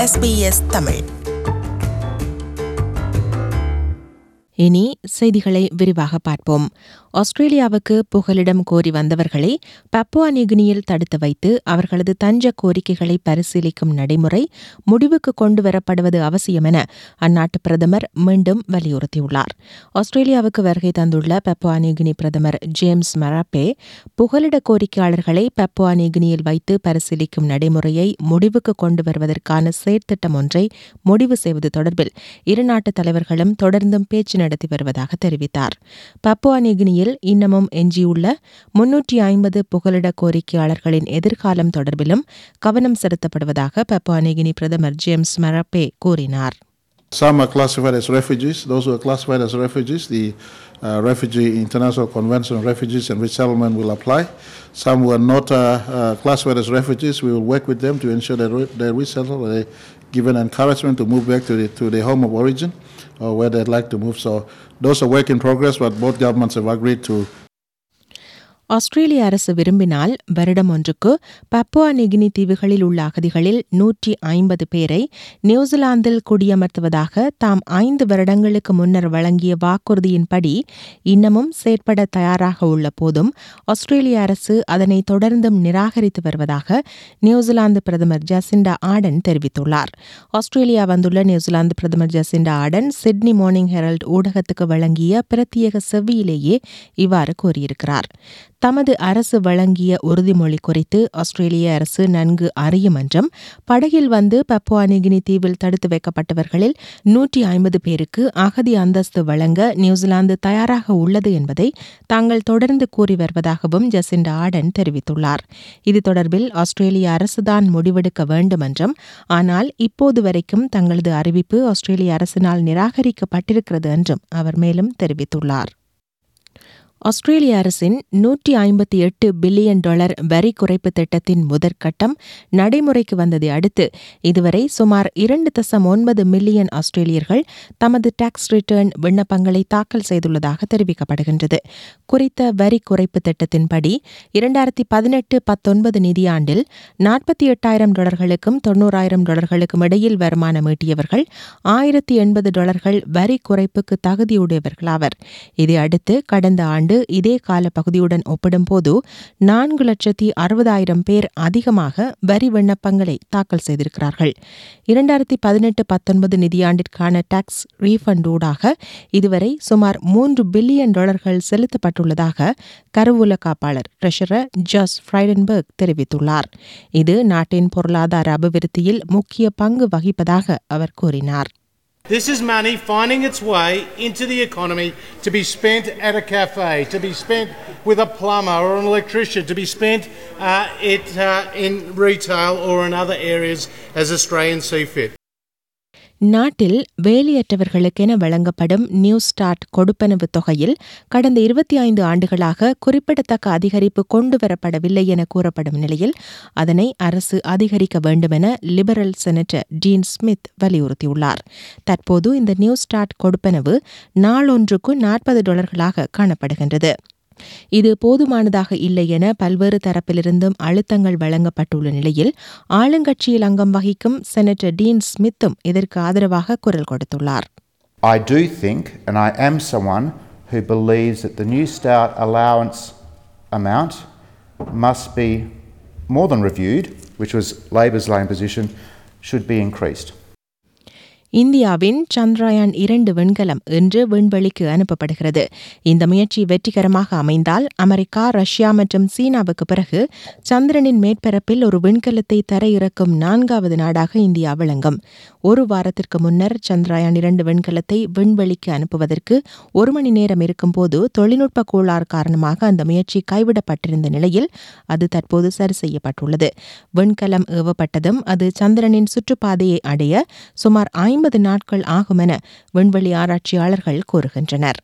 SBS Tamil இனி செய்திகளை விரிவாக பார்ப்போம் ஆஸ்திரேலியாவுக்கு புகலிடம் கோரி வந்தவர்களை பப்புவா நியூகினியில் தடுத்து வைத்து அவர்களது தஞ்ச கோரிக்கைகளை பரிசீலிக்கும் நடைமுறை முடிவுக்கு கொண்டு வரப்படுவது அவசியம் என அந்நாட்டு பிரதமர் மீண்டும் வலியுறுத்தியுள்ளார் ஆஸ்திரேலியாவுக்கு வருகை தந்துள்ள பப்புவா நியூகினி பிரதமர் ஜேம்ஸ் மராப்பே புகலிட கோரிக்கையாளர்களை பப்புவா நியூகினியில் வைத்து பரிசீலிக்கும் நடைமுறையை முடிவுக்கு கொண்டு வருவதற்கான செயற்திட்டம் ஒன்றை முடிவு செய்வது தொடர்பில் இரு நாட்டு தலைவர்களும் தொடர்ந்தும் பேச்சு நடத்தி வருவதாக தெரிவித்தார் பப்புவா நியூகினியில் இன்னமும் எஞ்சியுள்ள முன்னூற்றி ஐம்பது புகலிட கோரிக்கையாளர்களின் எதிர்காலம் தொடர்பிலும் கவனம் செலுத்தப்படுவதாக பப்புவா நியூகினி பிரதமர் ஜேம்ஸ் மரப்பே கூறினார் Some are classified as refugees. Those who are classified as refugees, the uh, Refugee International Convention on Refugees and Resettlement will apply. Some who are not uh, uh, classified as refugees, we will work with them to ensure that re- they resettle, or they given encouragement to move back to, the, to their home of origin or where they'd like to move. So those are work in progress, but both governments have agreed to ஆஸ்திரேலிய அரசு விரும்பினால் வருடம் ஒன்றுக்கு Papua நிகினி தீவுகளில் உள்ள அகதிகளில் நூற்றி ஐம்பது பேரை நியூசிலாந்தில் குடியமர்த்துவதாக தாம் ஐந்து வருடங்களுக்கு முன்னர் வழங்கிய வாக்குறுதியின்படி இன்னமும் செயற்பட தயாராக உள்ள போதும் ஆஸ்திரேலிய அரசு அதனை தொடர்ந்தும் நிராகரித்து வருவதாக நியூசிலாந்து பிரதமர் ஜசிண்டா ஆடன் தெரிவித்துள்ளார் ஆஸ்திரேலியா வந்துள்ள நியூசிலாந்து பிரதமர் Jacinda Ardern Sydney Morning Herald ஊடகத்துக்கு வழங்கிய பிரத்யேக செவ்வியிலேயே இவ்வாறு கூறியிருக்கிறார் தமது அரசு வழங்கிய உறுதிமொழி குறித்து ஆஸ்திரேலிய அரசு நன்கு அறியும் என்றும் படகில் வந்து பப்புவா நிகினி தீவில் தடுத்து வைக்கப்பட்டவர்களில் நூற்றி ஐம்பது பேருக்கு அகதி அந்தஸ்து வழங்க நியூசிலாந்து தயாராக உள்ளது என்பதை தாங்கள் தொடர்ந்து கூறி வருவதாகவும் ஜசிண்டா ஆடன் தெரிவித்துள்ளார் இது தொடர்பில் ஆஸ்திரேலிய அரசுதான் முடிவெடுக்க வேண்டும் என்றும் ஆனால் இப்போது வரைக்கும் தங்களது அறிவிப்பு ஆஸ்திரேலிய அரசினால் நிராகரிக்கப்பட்டிருக்கிறது என்றும் அவர் மேலும் தெரிவித்துள்ளார் ஆஸ்திரேலிய அரசின் நூற்றி ஐம்பத்தி எட்டு பில்லியன் டாலர் வரி குறைப்பு திட்டத்தின் முதற்கட்டம் நடைமுறைக்கு வந்ததை அடுத்து இதுவரை சுமார் இரண்டு தசம் ஒன்பது மில்லியன் ஆஸ்திரேலியர்கள் தமது டாக்ஸ் ரிட்டர்ன் விண்ணப்பங்களை தாக்கல் செய்துள்ளதாக தெரிவிக்கப்படுகின்றது குறித்த வரி குறைப்பு திட்டத்தின்படி இரண்டாயிரத்தி பதினெட்டு பத்தொன்பது நிதியாண்டில் நாற்பத்தி எட்டாயிரம் டாலர்களுக்கும் தொன்னூறாயிரம் டாலர்களுக்கும் இடையில் வருமானம் ஈட்டியவர்கள் ஆயிரத்தி எண்பது டாலர்கள் வரி குறைப்புக்கு தகுதியுடையவர்களாவர் இதை அடுத்து கடந்த ஆண்டு இதே கால பகுதியுடன் ஒப்பிடும்போது நான்கு லட்சத்தி அறுபதாயிரம் பேர் அதிகமாக வரி விண்ணப்பங்களை தாக்கல் செய்திருக்கிறார்கள் இரண்டாயிரத்தி பதினெட்டு பத்தொன்பது நிதியாண்டிற்கான டாக்ஸ் ரீஃபண்ட் ஊடாக இதுவரை சுமார் மூன்று பில்லியன் டாலர்கள் செலுத்தப்பட்டுள்ளதாக கருவூல காப்பாளர் ட்ரெஷரர் ஜாஸ் ஃப்ரைடன்பர்க் தெரிவித்துள்ளார் இது நாட்டின் பொருளாதார அபிவிருத்தியில் முக்கிய பங்கு வகிப்பதாக அவர் கூறினார் This is money finding its way into the economy to be spent at a cafe, to be spent with a plumber or an electrician, to be spent uh, it, uh, in retail or in other areas as Australians see fit. நாட்டில் வேலையற்றவர்களுக்கென வழங்கப்படும் new start கொடுப்பனவு தொகையில் கடந்த இருபத்தி ஐந்து ஆண்டுகளாக குறிப்பிடத்தக்க அதிகரிப்பு கொண்டுவரப்படவில்லை என கூறப்படும் நிலையில் அதனை அரசு அதிகரிக்க வேண்டுமென லிபரல் செனட்டர் டீன் ஸ்மித் வலியுறுத்தியுள்ளார் தற்போது இந்த நியூ ஸ்டார்ட் கொடுப்பனவு நாளொன்றுக்கு நாற்பது டாலர்களாக காணப்படுகின்றது இது போதுமானதாக இல்லை என பல்வேறு தரப்பிலிருந்தும் அழுத்தங்கள் வழங்கப்பட்டுள்ள நிலையில் ஆளுங்கட்சியில் அங்கம் வகிக்கும் செனட்டர் டீன் ஸ்மித்தும் இதற்கு ஆதரவாக குரல் கொடுத்துள்ளார் I do think, and I am someone who believes that the New Start allowance amount must be more than reviewed, which was Labor's lane position, should be increased. இந்தியாவின் சந்திரயான் இரண்டு விண்கலம் இன்று விண்வெளிக்கு அனுப்பப்படுகிறது இந்த முயற்சி வெற்றிகரமாக அமைந்தால் அமெரிக்கா ரஷ்யா மற்றும் சீனாவுக்கு பிறகு சந்திரனின் மேற்பரப்பில் ஒரு விண்கலத்தை தரையிறக்கும் நான்காவது நாடாக இந்தியா விளங்கும் ஒரு வாரத்திற்கு முன்னர் சந்திரயான் இரண்டு விண்கலத்தை விண்வெளிக்கு அனுப்புவதற்கு ஒரு மணி நேரம் இருக்கும்போது தொழில்நுட்ப கோளாறு காரணமாக அந்த முயற்சி கைவிடப்பட்டிருந்த நிலையில் அது தற்போது சரி செய்யப்பட்டுள்ளது விண்கலம் ஏவப்பட்டதும் அது சந்திரனின் சுற்றுப்பாதையை அடைய சுமார் ஐம்பது நாட்கள் ஆகும் என விண்வெளி ஆராய்ச்சியாளர்கள் கூறுகின்றனர்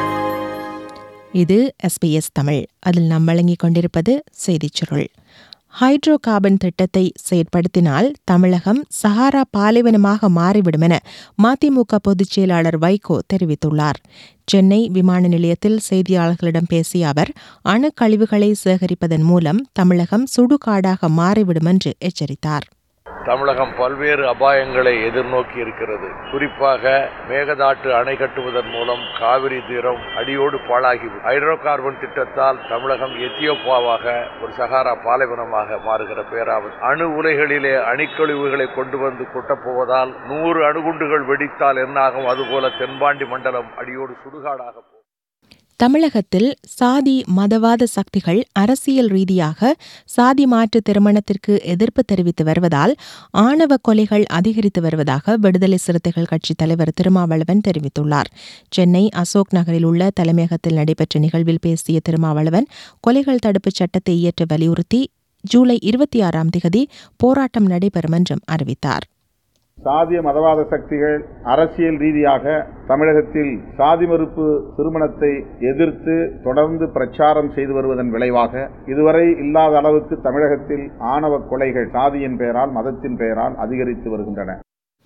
இது எஸ்பிஎஸ் தமிழ் அதில் நாம் வழங்கிக் கொண்டிருப்பது செய்திச் சுருள் ஹைட்ரோ கார்பன் திட்டத்தை செயற்படுத்தினால் தமிழகம் சஹாரா பாலைவனமாக மாறிவிடும் என மதிமுக பொதுச் செயலாளர் வைகோ தெரிவித்துள்ளார் சென்னை விமான நிலையத்தில் செய்தியாளர்களிடம் பேசிய அவர் அணு கழிவுகளை சேகரிப்பதன் மூலம் தமிழகம் சுடுகாடாக மாறிவிடும் என்று எச்சரித்தார் தமிழகம் பல்வேறு அபாயங்களை எதிர்நோக்கி இருக்கிறது குறிப்பாக மேகதாட்டு அணை கட்டுவதன் மூலம் காவிரி தீரம் அடியோடு பாழாகி ஹைட்ரோ கார்பன் திட்டத்தால் தமிழகம் எத்தியோப்பாவாக ஒரு சகாரா பாலைவனமாக மாறுகிற பேராபத்து அணு உலைகளிலே அணுக்கழிவுகளை கொண்டு வந்து கொட்டப்போவதால் நூறு அணுகுண்டுகள் வெடித்தால் என்னாகும் அதுபோல தென்பாண்டி மண்டலம் அடியோடு சுடுகாடாக போகும் தமிழகத்தில் சாதி மதவாத சக்திகள் அரசியல் ரீதியாக சாதி மாற்று திருமணத்திற்கு எதிர்ப்பு தெரிவித்து வருவதால் ஆணவ கொலைகள் அதிகரித்து வருவதாக விடுதலை சிறுத்தைகள் கட்சித் தலைவர் திருமாவளவன் தெரிவித்துள்ளார் சென்னை அசோக் நகரில் உள்ள தலைமையகத்தில் நடைபெற்ற நிகழ்வில் பேசிய திருமாவளவன் கொலைகள் தடுப்புச் சட்டத்தை இயற்ற வலியுறுத்தி ஜூலை இருபத்தி ஆறாம் திகதி போராட்டம் நடைபெறும் என்றும் அறிவித்தார் சாதிய மதவாத சக்திகள் அரசியல் ரீதியாக தமிழகத்தில் சாதி மறுப்பு திருமணத்தை எதிர்த்து தொடர்ந்து பிரச்சாரம் செய்து வருவதன் விளைவாக இதுவரை இல்லாத அளவுக்கு தமிழகத்தில் ஆணவ கொலைகள் சாதியின் பெயரால் மதத்தின் பெயரால் அதிகரித்து வருகின்றன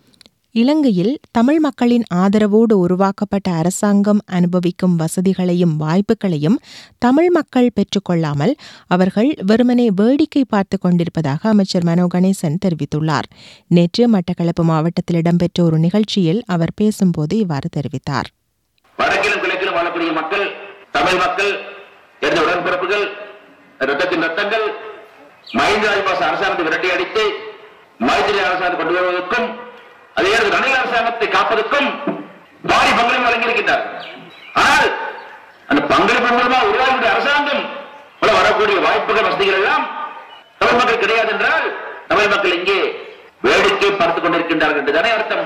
இலங்கையில் தமிழ் மக்களின் ஆதரவோடு உருவாக்கப்பட்ட அரசாங்கம் அனுபவிக்கும் வசதிகளையும் வாய்ப்புகளையும் தமிழ் மக்கள் பெற்றுக்கொள்ளாமல் அவர்கள் வெறுமனே வேடிக்கை பார்த்துக் கொண்டிருப்பதாக அமைச்சர் மனோ கணேசன் தெரிவித்துள்ளார் நேற்று மட்டக்களப்பு மாவட்டத்தில் இடம்பெற்ற ஒரு நிகழ்ச்சியில் அவர் பேசும்போது இவ்வாறு தெரிவித்தார் வடக்கிலும் கிழக்கிலும் வாழக்கூடிய மக்கள் தமிழ் மக்கள் எந்த உடன்பிறப்புகள் ரத்தத்தின் ரத்தங்கள் மஹிந்த ராஜபக்ச அரசாங்கத்தை விரட்டி அடித்து மைத்திரி அரசாங்கம் கொண்டு வருவதற்கும் அதே நேரத்தில் ரணில் அரசாங்கத்தை காப்பதற்கும் பாரி பங்களிப்பு வழங்கியிருக்கின்றார்கள் ஆனால் அந்த பங்களிப்பு மூலமா உருவாகின்ற அரசாங்கம் மூலம் வரக்கூடிய வாய்ப்புகள் வசதிகள் எல்லாம் தமிழ் மக்கள் கிடையாது என்றால் தமிழ் மக்கள் இங்கே வேடிக்கை பார்த்துக் கொண்டிருக்கின்றார்கள் என்றுதானே அர்த்தம்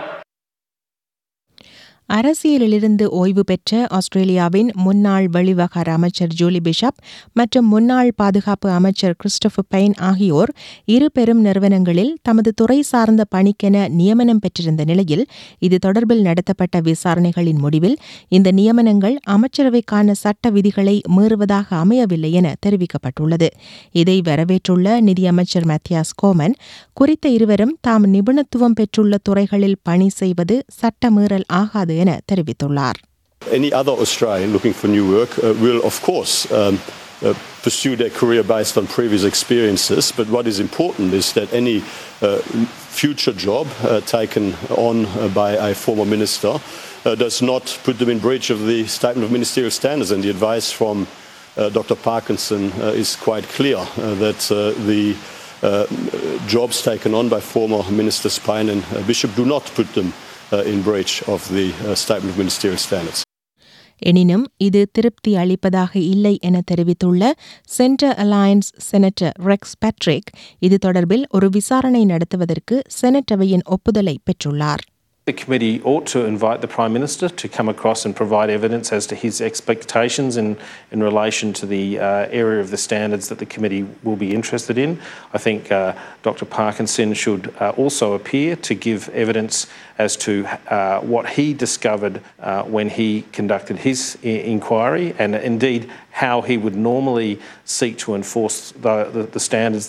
அரசியலிலிருந்து ஓய்வு பெற்ற ஆஸ்திரேலியாவின் முன்னாள் வெளிவகார அமைச்சர் ஜூலி பிஷப் மற்றும் முன்னாள் பாதுகாப்பு அமைச்சர் கிறிஸ்டோபர் பெயின் ஆகியோர் இரு பெரும் நிறுவனங்களில் தமது துறை சார்ந்த பணிக்கென நியமனம் பெற்றிருந்த நிலையில் இது தொடர்பில் நடத்தப்பட்ட விசாரணைகளின் முடிவில் இந்த நியமனங்கள் அமைச்சரவைக்கான சட்ட விதிகளை மீறுவதாக அமையவில்லை என தெரிவிக்கப்பட்டுள்ளது இதை வரவேற்றுள்ள நிதியமைச்சர் மத்தியாஸ் கோமன் குறித்த இருவரும் தாம் நிபுணத்துவம் பெற்றுள்ள துறைகளில் பணி செய்வது சட்டமீறல் ஆகாது என தெரிவித்துள்ளார் Any other Australian looking for new work uh, will, of course, um, uh, pursue their career based on previous experiences. But what is important is that any uh, future job uh, taken on uh, by a former minister uh, does not put them in breach of the statement of ministerial standards. And the advice from uh, Dr. Parkinson uh, is quite clear uh, that uh, the uh, jobs taken on by former ministers Pine and uh, Bishop do not put them uh, in breach of the uh, statement of ministerial standards. எனினும் இது திருப்தி அளிப்பதாக இல்லை என தெரிவித்துள்ள Centre Alliance senator Rex Patrick இது தொடர்பில் ஒரு விசாரணை நடத்துவதற்கு செனட் அவையின் ஒப்புதலை பெற்றுள்ளார் The committee ought to invite the Prime Minister to come across and provide evidence as to his expectations in, in relation to the uh, area of the standards that the committee will be interested in. I think uh, Dr. Parkinson should uh, also appear to give evidence as to uh, what he discovered uh, when he conducted his I- inquiry and indeed how he would normally seek to enforce the, the, the standards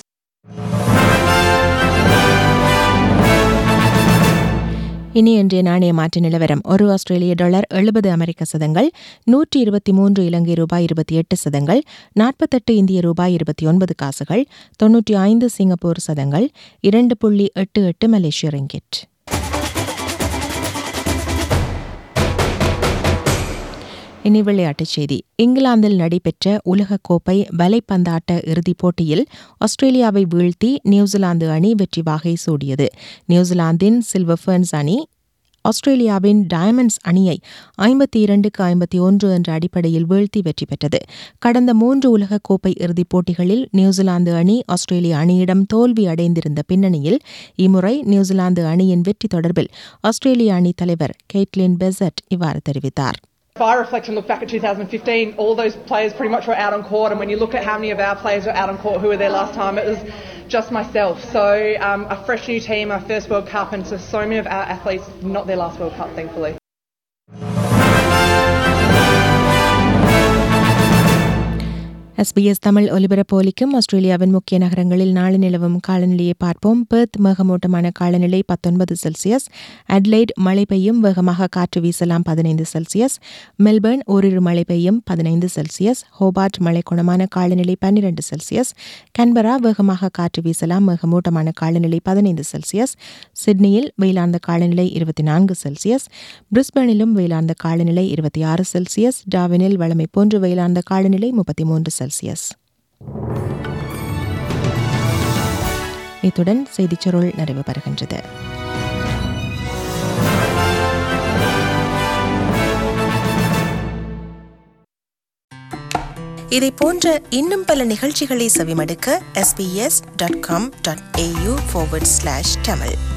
இனி இன்றைய நாணய மாற்று நிலவரம் ஒரு ஆஸ்திரேலிய dollar எழுபது அமெரிக்க சதங்கள் நூற்றி இருபத்தி மூன்று இலங்கை ரூபாய் இருபத்தி எட்டு சதங்கள் நாற்பத்தெட்டு இந்திய ரூபாய் இருபத்தி ஒன்பது காசுகள் தொன்னூற்றி ஐந்து சிங்கப்பூர் சதங்கள் இரண்டு புள்ளி எட்டு எட்டு மலேசிய ரிங்கிட் இனி விளையாட்டுச் செய்தி இங்கிலாந்தில் நடைபெற்ற உலகக்கோப்பை வலைப்பந்தாட்ட இறுதிப் போட்டியில் ஆஸ்திரேலியாவை வீழ்த்தி நியூசிலாந்து அணி வெற்றி வாகை சூடியது நியூசிலாந்தின் சில்வர் ஃபெர்ன்ஸ் அணி ஆஸ்திரேலியாவின் டயமண்ட்ஸ் அணியை ஐம்பத்தி இரண்டுக்கு ஐம்பத்தி ஒன்று என்ற அடிப்படையில் வீழ்த்தி வெற்றி பெற்றது கடந்த மூன்று உலகக்கோப்பை இறுதிப் போட்டிகளில் நியூசிலாந்து அணி ஆஸ்திரேலிய அணியிடம் தோல்வி அடைந்திருந்த பின்னணியில் இம்முறை நியூசிலாந்து அணியின் வெற்றி தொடர்பில் ஆஸ்திரேலிய அணி தலைவர் கெய்ட்லின் பெசட் இவ்வாறு தெரிவித்தார் If I reflect and look back at 2015, all those players pretty much were out on court, and when you look at how many of our players were out on court who were there last time, it was just myself. So um, a fresh new team, our first World Cup, and so so many of our athletes not their last World Cup, thankfully. SBS Tamil ஒலிபரப்போலிக்கும் ஆஸ்திரேலியாவின் முக்கிய நகரங்களில் நாளை நிலவும் காலநிலையை பார்ப்போம் Perth மேகமூட்டமான காலநிலை பத்தொன்பது செல்சியஸ் அட்லைட் மழை பெய்யும் வேகமாக காற்று வீசலாம் பதினைந்து செல்சியஸ் மெல்பர்ன் ஓரிரு மழை பெய்யும் பதினைந்து செல்சியஸ் ஹோபார்ட் மழை குணமான காலநிலை பன்னிரண்டு செல்சியஸ் கன்பரா வேகமாக காற்று வீசலாம் மேகமூட்டமான காலநிலை பதினைந்து செல்சியஸ் சிட்னியில் வெயிலார்ந்த காலநிலை இருபத்தி நான்கு செல்சியஸ் பிரிஸ்பனிலும் வெயிலார்ந்த காலநிலை இருபத்தி ஆறு செல்சியஸ் டாவினில் வளமை போன்று வெயிலார்ந்த காலநிலை முப்பத்தி மூன்று செல்சியஸ் இத்துடன் செய்திச் சுருள் நிறைவு பெறுகின்றது இதை போன்ற இன்னும் பல நிகழ்ச்சிகளை செவிமடுக்க sbs.com.au forward slash tamil